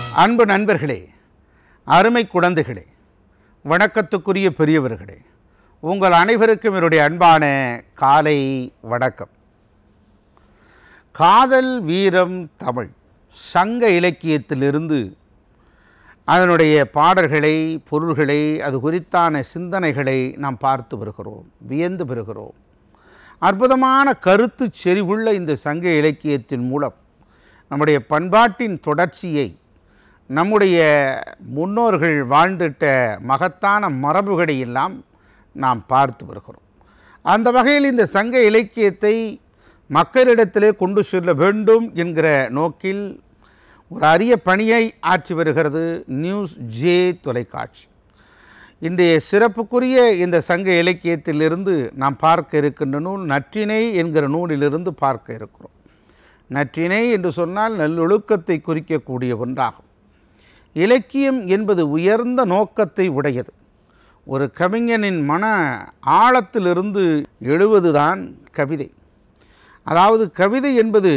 அன்பு நண்பர்களே அருமை குழந்தைகளே வணக்கத்துக்குரிய பெரியவர்களே உங்கள் அனைவருக்கும் என்னுடைய அன்பான காலை வணக்கம் காதல் வீரம் தமிழ் சங்க இலக்கியத்திலிருந்து அதனுடைய பாடல்களை பொருள்களை அது குறித்தான சிந்தனைகளை நாம் பார்த்து வருகிறோம் வியந்து வருகிறோம் அற்புதமான கருத்து செறிவுள்ள இந்த சங்க இலக்கியத்தின் மூலம் நம்முடைய பண்பாட்டின் தொடர்ச்சியை நம்முடைய முன்னோர்கள் வாழ்ந்துட்ட மகத்தான மரபுகளை எல்லாம் நாம் பார்த்து வருகிறோம் அந்த வகையில் இந்த சங்க இலக்கியத்தை மக்களிடத்திலே கொண்டு செல்ல வேண்டும் என்கிற நோக்கில் ஒரு அரிய பணியை ஆற்றி வருகிறது நியூஸ் ஜே தொலைக்காட்சி இன்றைய சிறப்புக்குரிய இந்த சங்க இலக்கியத்திலிருந்து நாம் பார்க்க இருக்கின்ற நூல் நற்றினை என்கிற நூலிலிருந்து பார்க்க இருக்கிறோம் நற்றினை என்று சொன்னால் நல்லொழுக்கத்தை குறிக்கக்கூடிய ஒன்றாகும் இலக்கியம் என்பது உயர்ந்த நோக்கத்தை உடையது ஒரு கவிஞனின் மன ஆழத்திலிருந்து எழுவதுதான் கவிதை அதாவது கவிதை என்பது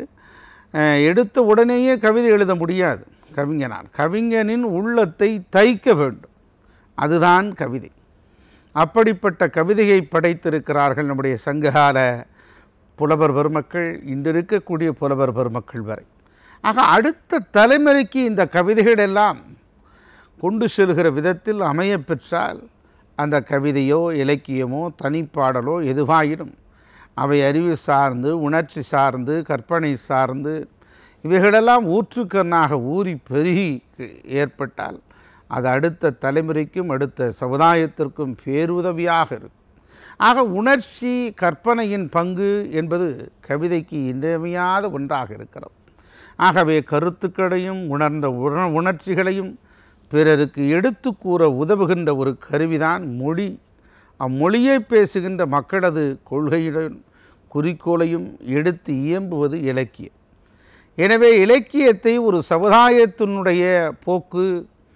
அஹ், எடுத்த உடனேயே கவிதை எழுத முடியாது கவிஞனால் கவிஞனின் உள்ளத்தை தைக்க வேண்டும் அதுதான் கவிதை அப்படிப்பட்ட கவிதையை படைத்திருக்கிறார்கள் நம்முடைய சங்ககால புலவர் பெருமக்கள் இன்று இருக்கக்கூடிய புலவர் பெருமக்கள் வரை ஆக அடுத்த தலைமுறைக்கு இந்த கவிதைகள் எல்லாம் கொண்டு செல்கிற விதத்தில் அமையப் பெற்றால் அந்த கவிதையோ இலக்கியமோ தனிப்பாடலோ எதுவாயினும் அவை அறிவு சார்ந்து உணர்ச்சி சார்ந்து கற்பனை சார்ந்து இவைகளெல்லாம் ஊற்றுக்கண்ணாக ஊறி பெருகி ஏற்பட்டால் அது அடுத்த தலைமுறைக்கும் அடுத்த சமுதாயத்திற்கும் பேருதவியாக இருக்கும் ஆக உணர்ச்சி கற்பனையின் பங்கு என்பது கவிதைக்கு இன்றியமையாத ஒன்றாக இருக்கிறது ஆகவே கருத்துக்களையும் உணர்ந்த உண உணர்ச்சிகளையும் பிறருக்கு எடுத்து கூற உதவுகின்ற ஒரு கருவிதான் மொழி அம்மொழியை பேசுகின்ற மக்களது கொள்கையுடன் குறிக்கோளையும் எடுத்து இயம்புவது இலக்கியம் எனவே இலக்கியத்தை ஒரு சமுதாயத்தினுடைய போக்கு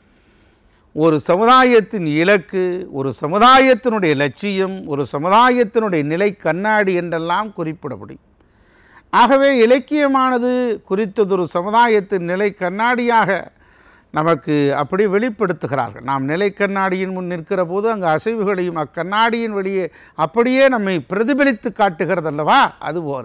ஒரு சமுதாயத்தின் இலக்கு ஒரு சமுதாயத்தினுடைய லட்சியம் ஒரு சமுதாயத்தினுடைய நிலை கண்ணாடி என்றெல்லாம் குறிப்பிட முடியும் ஆகவே இலக்கியமானது குறித்ததொரு சமுதாயத்தின் நிலை கண்ணாடியாக நமக்கு அப்படி வெளிப்படுத்துகிறார்கள் நாம் நிலை கண்ணாடியின் முன் நிற்கிற போது அங்கு அசைவுகளையும் அக்கண்ணாடியின் வழியே அப்படியே நம்மை பிரதிபலித்து காட்டுகிறது அல்லவா அதுபோல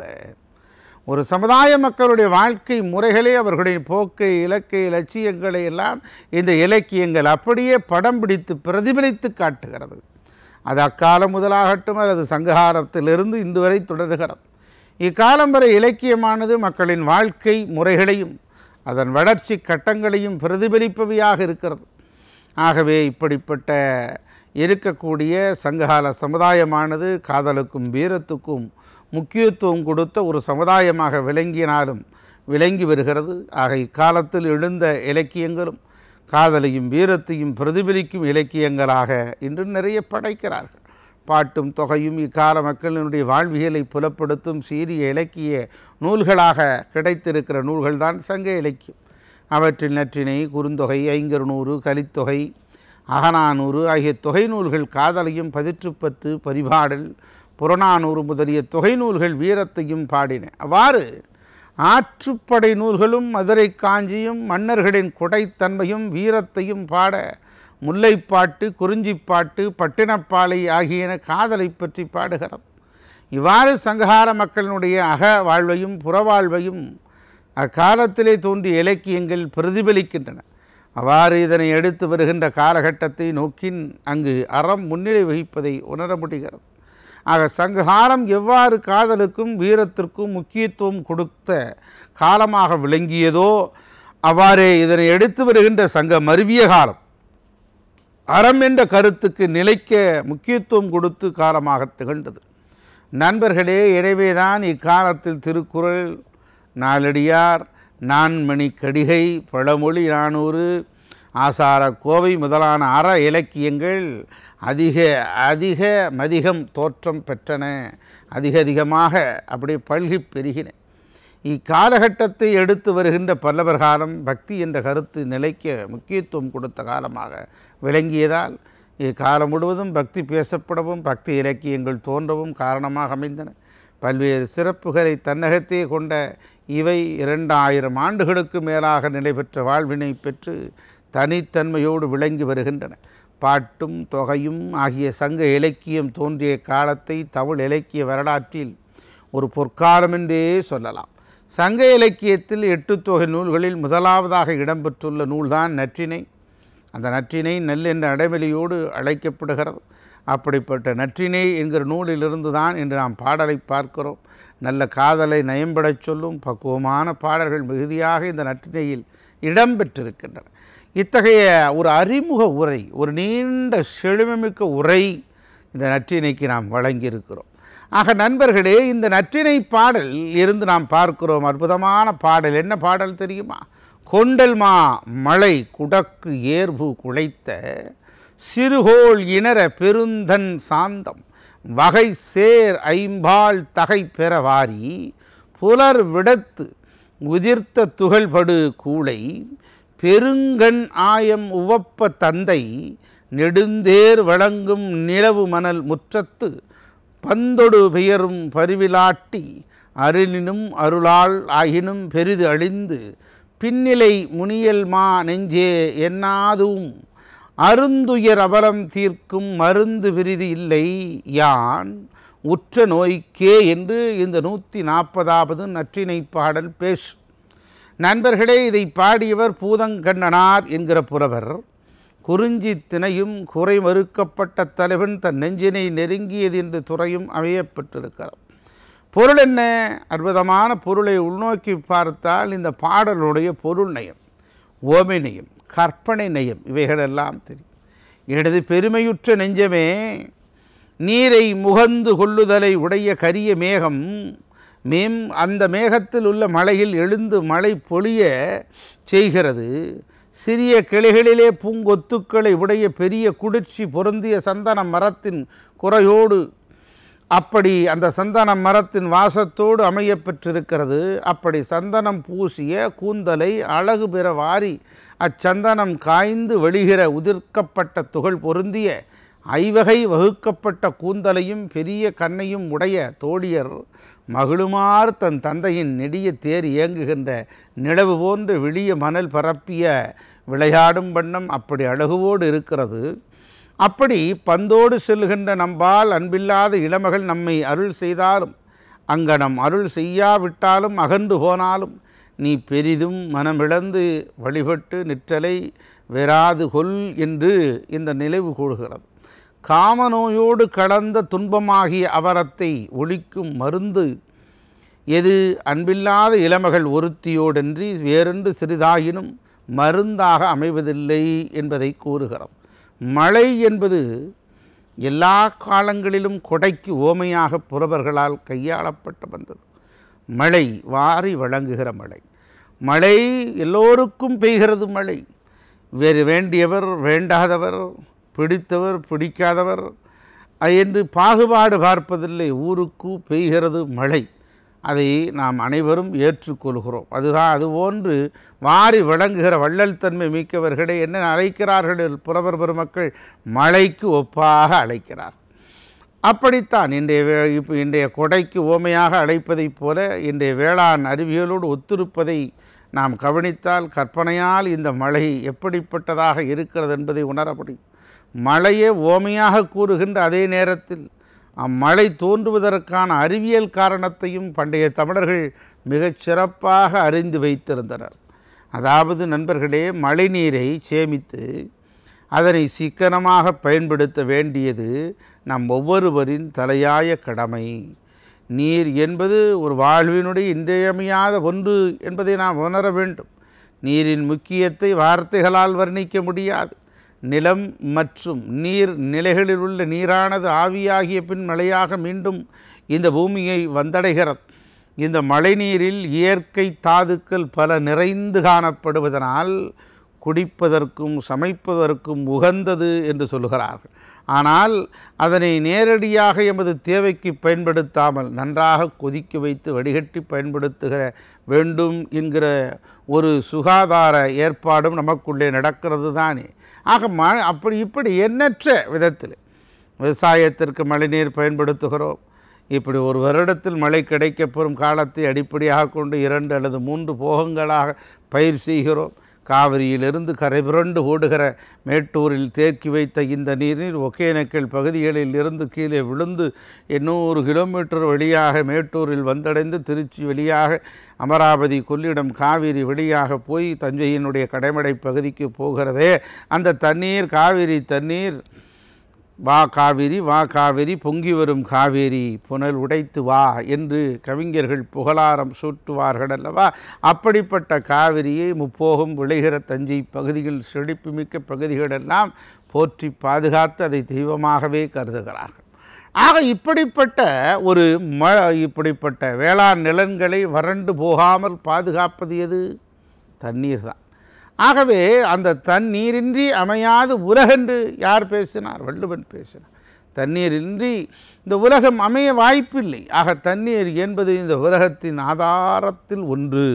ஒரு சமுதாய மக்களுடைய வாழ்க்கை முறைகளே அவர்களுடைய போக்கை இலக்கை லட்சியங்களை எல்லாம் இந்த இலக்கியங்கள் அப்படியே படம் பிடித்து பிரதிபலித்து காட்டுகிறது அது அக்காலம் முதலாகட்டும் அல்லது சங்ககாலத்திலிருந்து இன்று வரை தொடர்கிறது இக்காலம் வரை இலக்கியமானது மக்களின் வாழ்க்கை முறைகளையும் அதன் வளர்ச்சி கட்டங்களையும் பிரதிபலிப்பவையாக இருக்கிறது ஆகவே இப்படிப்பட்ட இருக்கக்கூடிய சங்ககால சமுதாயமானது காதலுக்கும் வீரத்துக்கும் முக்கியத்துவம் கொடுத்த ஒரு சமுதாயமாக விளங்கினாலும் விளங்கி வருகிறது ஆக இக்காலத்தில் எழுந்த இலக்கியங்களும் காதலையும் வீரத்தையும் பிரதிபலிக்கும் இலக்கியங்களாக இன்று நிறைய படைக்கிறார்கள் பாட்டும் தொகையும் இக்கால மக்களினுடைய வாழ்வியலை புலப்படுத்தும் சீரிய இலக்கிய நூல்களாக கிடைத்திருக்கிற நூல்கள்தான் சங்க இலக்கியம் அவற்றில் நற்றினை குறுந்தொகை ஐங்கருநூறு கலித்தொகை அகநானூறு ஆகிய தொகை நூல்கள் காதலையும் பதிற்றுப்பத்து பரிபாடல் புறநானூறு முதலிய தொகை நூல்கள் வீரத்தையும் பாடின அவ்வாறு ஆற்றுப்படை நூல்களும் மதுரை காஞ்சியும் மன்னர்களின் குடைத்தன்மையும் வீரத்தையும் பாட முல்லைப்பாட்டு குறிஞ்சிப்பாட்டு பட்டினப்பாலை ஆகியன காதலை பற்றி பாடுகிறது இவ்வாறு சங்ககார மக்களினுடைய அக வாழ்வையும் புறவாழ்வையும் அக்காலத்திலே தோன்றிய இலக்கியங்கள் பிரதிபலிக்கின்றன அவ்வாறு இதனை எடுத்து வருகின்ற காலகட்டத்தை நோக்கின் அங்கு அறம் முன்னிலை வகிப்பதை உணர முடிகிறது ஆக சங்ககாலம் எவ்வாறு காதலுக்கும் வீரத்திற்கும் முக்கியத்துவம் கொடுத்த காலமாக விளங்கியதோ அவ்வாறே இதனை எடுத்து வருகின்ற சங்க மருவிய காலம் அறம் என்ற கருத்துக்கு நிலைக்க முக்கியத்துவம் கொடுத்து காலமாக திகழ்ந்தது நண்பர்களே எனவேதான் இக்காலத்தில் திருக்குறள் நாலடியார் நான்மணி கடிகை பழமொழி நானூறு ஆசார கோவை முதலான அற இலக்கியங்கள் அதிக அதிக மதிகம் தோற்றம் பெற்றன அதிக அதிகமாக அப்படி பல்கி பெருகின இக்காலகட்டத்தை எடுத்து வருகின்ற பல்லவர் காலம் பக்தி என்ற கருத்து நிலைக்க முக்கியத்துவம் கொடுத்த காலமாக விளங்கியதால் இக்காலம் முழுவதும் பக்தி பேசப்படவும் பக்தி இலக்கியங்கள் தோன்றவும் காரணமாக அமைந்தன பல்வேறு சிறப்புகளை தன்னகத்தே கொண்ட இவை இரண்டாயிரம் ஆண்டுகளுக்கு மேலாக நிலைபெற்ற வாழ்வினை பெற்று தனித்தன்மையோடு விளங்கி வருகின்றன பாட்டும் தொகையும் ஆகிய சங்க இலக்கியம் தோன்றிய காலத்தை தமிழ் இலக்கிய வரலாற்றில் ஒரு பொற்காலம் என்றே சொல்லலாம் சங்க இலக்கியத்தில் எட்டு தொகை நூல்களில் முதலாவதாக இடம்பெற்றுள்ள நூல்தான் நற்றினை அந்த நற்றினை நெல் என்ற அடைமொழியோடு அழைக்கப்படுகிறது அப்படிப்பட்ட நற்றினை என்கிற நூலிலிருந்து தான் இன்று நாம் பாடலை பார்க்கிறோம் நல்ல காதலை நயம்படச் சொல்லும் பக்குவமான பாடல்கள் மிகுதியாக இந்த நற்றினையில் இடம்பெற்றிருக்கின்றன இத்தகைய ஒரு அறிமுக உரை ஒரு நீண்ட செழுமைமிக்க உரை இந்த நற்றினைக்கு நாம் வழங்கியிருக்கிறோம் ஆக நண்பர்களே இந்த நற்றினை பாடல் இருந்து நாம் பார்க்கிறோம் அற்புதமான பாடல் என்ன பாடல் தெரியுமா கொண்டல்மா மலை குடக்கு ஏர்பு குழைத்த சிறுகோள் இணர பெருந்தன் சாந்தம் வகை சேர் ஐம்பால் தகை பெறவாரி புலர் விடத்து உதிர்த்த துகள்படு கூளை பெருங்கண் ஆயம் உவப்ப தந்தை நெடுந்தேர் வழங்கும் நிலவு மணல் முற்றத்து பந்தொடு பெயரும் பரிவிலாட்டி அருளினும் அருளால் ஆயினும் பெரிது அழிந்து பின்னிலை முனியல் மா நெஞ்சே என்னாதும் அருந்துயர் அபலம் தீர்க்கும் மருந்து விரிதி இல்லை யான் உற்ற நோய்க்கே என்று இந்த நூற்றி நாற்பதாவது நற்றினை பாடல் பேசு நண்பர்களே இதை பாடியவர் பூதங்கண்ணனார் என்கிற புலவர் குறிஞ்சி திணையும் குறை மறுக்கப்பட்ட தலைவன் தன் நெஞ்சினை நெருங்கியது என்று துறையும் அமையப்பட்டிருக்கிறார் பொருள் என்ன அற்புதமான பொருளை உள்நோக்கி பார்த்தால் இந்த பாடலுடைய பொருள் நயம் ஓமை நயம் கற்பனை நயம் இவைகளெல்லாம் தெரியும் எனது பெருமையுற்ற நெஞ்சமே நீரை முகந்து கொள்ளுதலை உடைய கரிய மேகம் மேம் அந்த மேகத்தில் உள்ள மலையில் எழுந்து மழை பொழிய செய்கிறது சிறிய கிளைகளிலே பூங்கொத்துக்களை உடைய பெரிய குளிர்ச்சி பொருந்திய சந்தன மரத்தின் குறையோடு அப்படி அந்த சந்தன மரத்தின் வாசத்தோடு அமைய பெற்றிருக்கிறது அப்படி சந்தனம் பூசிய கூந்தலை அழகு பெற வாரி அச்சந்தனம் காய்ந்து வெளிகிற உதிர்க்கப்பட்ட துகள் பொருந்திய ஐவகை வகுக்கப்பட்ட கூந்தலையும் பெரிய கண்ணையும் உடைய தோழியர் மகிழுமாறு தன் தந்தையின் நெடிய தேர் இயங்குகின்ற நிலவு போன்று வெளிய மணல் பரப்பிய விளையாடும் வண்ணம் அப்படி அழகுவோடு இருக்கிறது அப்படி பந்தோடு செல்கின்ற நம்பால் அன்பில்லாத இளமகள் நம்மை அருள் செய்தாலும் அங்கனம் அருள் செய்யாவிட்டாலும் அகன்று போனாலும் நீ பெரிதும் மனமிழந்து வழிபட்டு நிற்றலை வெறாது கொல் என்று இந்த நினைவு கூறுகிறது காமநோயோடு கடந்த துன்பமாகிய அவரத்தை ஒழிக்கும் மருந்து எது அன்பில்லாத இளமகள் ஒருத்தியோடன்றி வேறென்று சிறிதாயினும் மருந்தாக அமைவதில்லை என்பதை கூறுகிறோம் மழை என்பது எல்லா காலங்களிலும் கொடைக்கு ஓமையாக புறவர்களால் கையாளப்பட்டு வந்தது மழை வாரி வழங்குகிற மழை மழை எல்லோருக்கும் பெய்கிறது மழை வேறு வேண்டியவர் வேண்டாதவர் பிடித்தவர் பிடிக்காதவர் என்று பாகுபாடு பார்ப்பதில்லை ஊருக்கு பெய்கிறது மழை அதை நாம் அனைவரும் ஏற்றுக்கொள்கிறோம் அதுதான் அதுபோன்று வாரி வழங்குகிற வள்ளல் தன்மை மிக்கவர்களை என்ன அழைக்கிறார்கள் புறவர் பெருமக்கள் மழைக்கு ஒப்பாக அழைக்கிறார் அப்படித்தான் இன்றைய வே இப்போ இன்றைய கொடைக்கு ஓமையாக அழைப்பதைப் போல இன்றைய வேளாண் அறிவியலோடு ஒத்திருப்பதை நாம் கவனித்தால் கற்பனையால் இந்த மழை எப்படிப்பட்டதாக இருக்கிறது என்பதை உணர முடியும் மழையே ஓமையாக கூறுகின்ற அதே நேரத்தில் அம்மழை தோன்றுவதற்கான அறிவியல் காரணத்தையும் பண்டைய தமிழர்கள் மிகச் சிறப்பாக அறிந்து வைத்திருந்தனர் அதாவது நண்பர்களே மழைநீரை சேமித்து அதனை சிக்கனமாக பயன்படுத்த வேண்டியது நம் ஒவ்வொருவரின் தலையாய கடமை நீர் என்பது ஒரு வாழ்வினுடைய இன்றியமையாத ஒன்று என்பதை நாம் உணர வேண்டும் நீரின் முக்கியத்தை வார்த்தைகளால் வர்ணிக்க முடியாது நிலம் மற்றும் நீர் நிலைகளில் உள்ள நீரானது ஆவியாகிய பின் மழையாக மீண்டும் இந்த பூமியை வந்தடைகிறது இந்த மழைநீரில் இயற்கை தாதுக்கள் பல நிறைந்து காணப்படுவதனால் குடிப்பதற்கும் சமைப்பதற்கும் உகந்தது என்று சொல்கிறார்கள் ஆனால் அதனை நேரடியாக எமது தேவைக்கு பயன்படுத்தாமல் நன்றாக கொதிக்க வைத்து வடிகட்டி பயன்படுத்துகிற வேண்டும் என்கிற ஒரு சுகாதார ஏற்பாடும் நமக்குள்ளே நடக்கிறது தானே ஆக ம அப்படி இப்படி எண்ணற்ற விதத்தில் விவசாயத்திற்கு மழைநீர் பயன்படுத்துகிறோம் இப்படி ஒரு வருடத்தில் மழை கிடைக்கப்பெறும் காலத்தை அடிப்படையாக கொண்டு இரண்டு அல்லது மூன்று போகங்களாக பயிர் செய்கிறோம் காவிரியிலிருந்து கரை புரண்டு ஓடுகிற மேட்டூரில் தேக்கி வைத்த இந்த நீரில் ஒகேனக்கல் பகுதிகளில் இருந்து கீழே விழுந்து எண்ணூறு கிலோமீட்டர் வழியாக மேட்டூரில் வந்தடைந்து திருச்சி வழியாக அமராவதி கொள்ளிடம் காவிரி வழியாக போய் தஞ்சையினுடைய கடைமடை பகுதிக்கு போகிறதே அந்த தண்ணீர் காவிரி தண்ணீர் வா காவிரி வா காவிரி பொங்கி வரும் காவேரி புனல் உடைத்து வா என்று கவிஞர்கள் புகழாரம் சூட்டுவார்கள் அல்லவா அப்படிப்பட்ட காவிரியை முப்போகம் விளைகிற தஞ்சை பகுதிகள் செழிப்புமிக்க பகுதிகளெல்லாம் போற்றி பாதுகாத்து அதை தெய்வமாகவே கருதுகிறார்கள் ஆக இப்படிப்பட்ட ஒரு ம இப்படிப்பட்ட வேளாண் நிலன்களை வறண்டு போகாமல் பாதுகாப்பது எது தண்ணீர் தான் ஆகவே அந்த தண்ணீரின்றி அமையாது உலகென்று யார் பேசினார் வள்ளுவன் பேசினார் தண்ணீரின்றி இந்த உலகம் அமைய வாய்ப்பில்லை ஆக தண்ணீர் என்பது இந்த உலகத்தின் ஆதாரத்தில் ஒன்று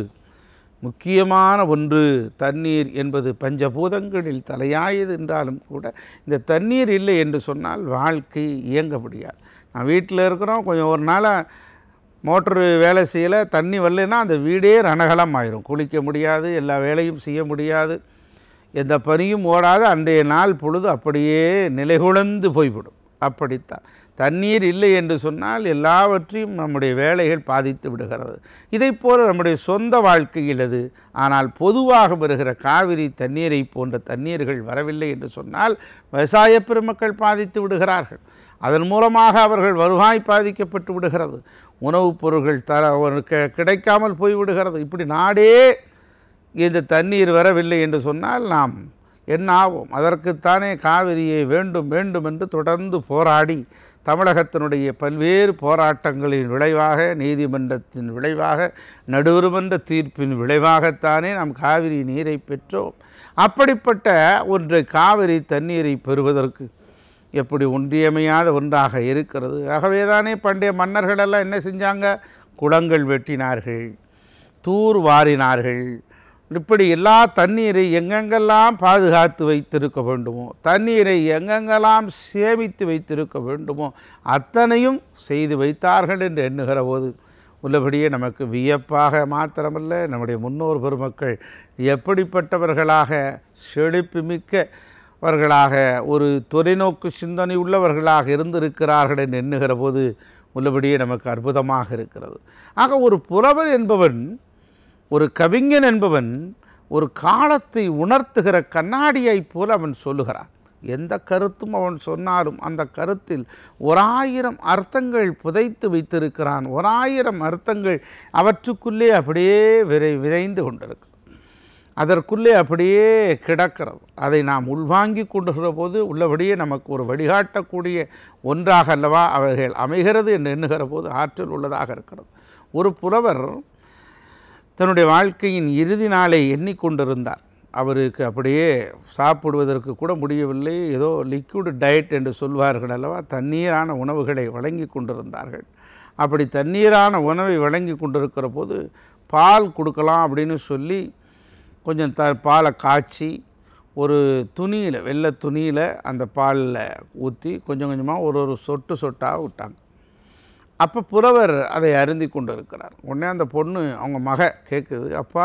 முக்கியமான ஒன்று தண்ணீர் என்பது பஞ்சபூதங்களில் தலையாயது என்றாலும் கூட இந்த தண்ணீர் இல்லை என்று சொன்னால் வாழ்க்கை இயங்க முடியாது நான் வீட்டில் இருக்கிறோம் கொஞ்சம் ஒரு நாளாக மோட்ரு வேலை செய்யலை தண்ணி வரலைன்னா அந்த வீடே ரணகலம் ஆயிரும் குளிக்க முடியாது எல்லா வேலையும் செய்ய முடியாது எந்த பனியும் ஓடாது அன்றைய நாள் பொழுது அப்படியே நிலைகுலந்து போய்விடும் அப்படித்தான் தண்ணீர் இல்லை என்று சொன்னால் எல்லாவற்றையும் நம்முடைய வேலைகள் பாதித்து விடுகிறது இதைப் போல நம்முடைய சொந்த வாழ்க்கையில் அது ஆனால் பொதுவாக வருகிற காவிரி தண்ணீரை போன்ற தண்ணீர்கள் வரவில்லை என்று சொன்னால் விவசாய பெருமக்கள் பாதித்து விடுகிறார்கள் அதன் மூலமாக அவர்கள் வருவாய் பாதிக்கப்பட்டு விடுகிறது உணவுப் பொருட்கள் தர கி- கிடைக்காமல் போய்விடுகிறது இப்படி நாடே இந்த தண்ணீர் வரவில்லை என்று சொன்னால் நாம் என்ன ஆவோம் அதற்குத்தானே காவிரியை வேண்டும் வேண்டும் என்று தொடர்ந்து போராடி தமிழகத்தினுடைய பல்வேறு போராட்டங்களின் விளைவாக நீதிமன்றத்தின் விளைவாக நடுவருமன்ற தீர்ப்பின் விளைவாகத்தானே நாம் காவிரி நீரை பெற்றோம் அப்படிப்பட்ட ஒன்று காவிரி தண்ணீரை பெறுவதற்கு எப்படி ஒன்றியமையாத ஒன்றாக இருக்கிறது ஆகவேதானே பண்டைய மன்னர்களெல்லாம் என்ன செஞ்சாங்க குளங்கள் வெட்டினார்கள் தூர் வாரினார்கள் இப்படி எல்லா தண்ணீரை எங்கெங்கெல்லாம் பாதுகாத்து வைத்திருக்க வேண்டுமோ தண்ணீரை எங்கெங்கெல்லாம் சேமித்து வைத்திருக்க வேண்டுமோ அத்தனையும் செய்து வைத்தார்கள் என்று எண்ணுகிற போது உள்ளபடியே நமக்கு வியப்பாக மாத்திரமல்ல நம்முடைய முன்னோர் பெருமக்கள் எப்படிப்பட்டவர்களாக செழிப்பு மிக்கவர்களாக ஒரு தொலைநோக்கு சிந்தனை உள்ளவர்களாக இருந்திருக்கிறார்கள் என்று எண்ணுகிற போது உள்ளபடியே நமக்கு அற்புதமாக இருக்கிறது ஆக ஒரு புலவர் என்பவன் ஒரு கவிஞன் என்பவன் ஒரு காலத்தை உணர்த்துகிற கண்ணாடியைப் போல அவன் சொல்லுகிறான் எந்த கருத்தும் அவன் சொன்னாலும் அந்த கருத்தில் ஓராயிரம் அர்த்தங்கள் புதைத்து வைத்திருக்கிறான் ஓராயிரம் அர்த்தங்கள் அவற்றுக்குள்ளே அப்படியே விரை விரைந்து கொண்டிருக்கு அதற்குள்ளே அப்படியே கிடக்கிறது அதை நாம் உள்வாங்கி கொண்டுகிற போது உள்ளபடியே நமக்கு ஒரு வழிகாட்டக்கூடிய ஒன்றாக அல்லவா அவைகள் அமைகிறது என்று எண்ணுகிற போது ஆற்றல் உள்ளதாக இருக்கிறது ஒரு புலவர் தன்னுடைய வாழ்க்கையின் இறுதி நாளை எண்ணிக்கொண்டிருந்தார் அவருக்கு அப்படியே சாப்பிடுவதற்கு கூட முடியவில்லை ஏதோ லிக்விட் டயட் என்று சொல்வார்கள் அல்லவா தண்ணீரான உணவுகளை வழங்கி கொண்டிருந்தார்கள் அப்படி தண்ணீரான உணவை வழங்கி கொண்டிருக்கிற போது பால் கொடுக்கலாம் அப்படின்னு சொல்லி கொஞ்சம் த பாலை காய்ச்சி ஒரு துணியில் வெள்ளை துணியில் அந்த பாலில் ஊற்றி கொஞ்சம் கொஞ்சமாக ஒரு ஒரு சொட்டு சொட்டாக விட்டாங்க அப்போ புலவர் அதை அருந்தி கொண்டு இருக்கிறார் உடனே அந்த பொண்ணு அவங்க மக கேட்குது அப்பா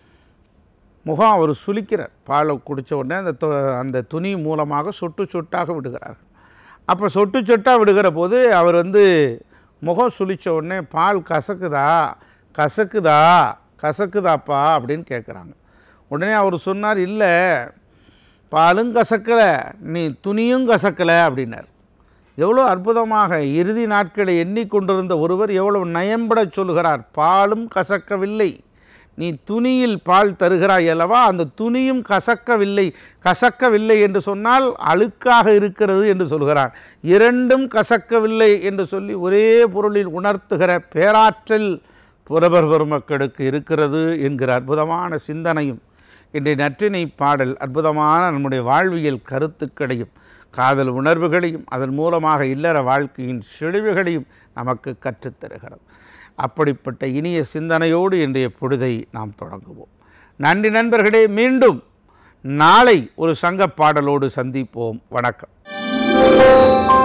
முகம் அவர் சுளிக்கிறார் பாலை குடித்த உடனே அந்த தொ- அந்த துணி மூலமாக சொட்டு சொட்டாக விடுகிறார்கள் அப்போ சொட்டு சொட்டாக விடுகிற போது அவர் வந்து முகம் சுளித்த உடனே பால் கசக்குதா கசக்குதா கசக்குதாப்பா அப்படின்னு கேட்குறாங்க உடனே அவர் சொன்னார் இல்லை பாலும் கசக்கலை நீ துணியும் கசக்கலை அப்படின்னார் எவ்வளோ அற்புதமாக இறுதி நாட்களை எண்ணிக்கொண்டிருந்த ஒருவர் எவ்வளவு நயம்பட சொல்கிறார் பாலும் கசக்கவில்லை நீ துணியில் பால் தருகிறாய் அல்லவா அந்த துணியும் கசக்கவில்லை கசக்கவில்லை என்று சொன்னால் அழுக்காக இருக்கிறது என்று சொல்கிறார் இரண்டும் கசக்கவில்லை என்று சொல்லி ஒரே பொருளில் உணர்த்துகிற பேராற்றல் புலவர் பெருமக்களுக்கு இருக்கிறது என்கிற அற்புதமான சிந்தனையும் இன்றைய நற்றினை பாடல் அற்புதமான நம்முடைய வாழ்வியல் கருத்துக்களையும் காதல் உணர்வுகளையும் அதன் மூலமாக இல்லற வாழ்க்கையின் செழிவுகளையும் நமக்கு கற்றுத்தருகிறது அப்படிப்பட்ட இனிய சிந்தனையோடு இன்றைய பொழுதை நாம் தொடங்குவோம் நன்றி நண்பர்களே மீண்டும் நாளை ஒரு சங்க பாடலோடு சந்திப்போம் வணக்கம்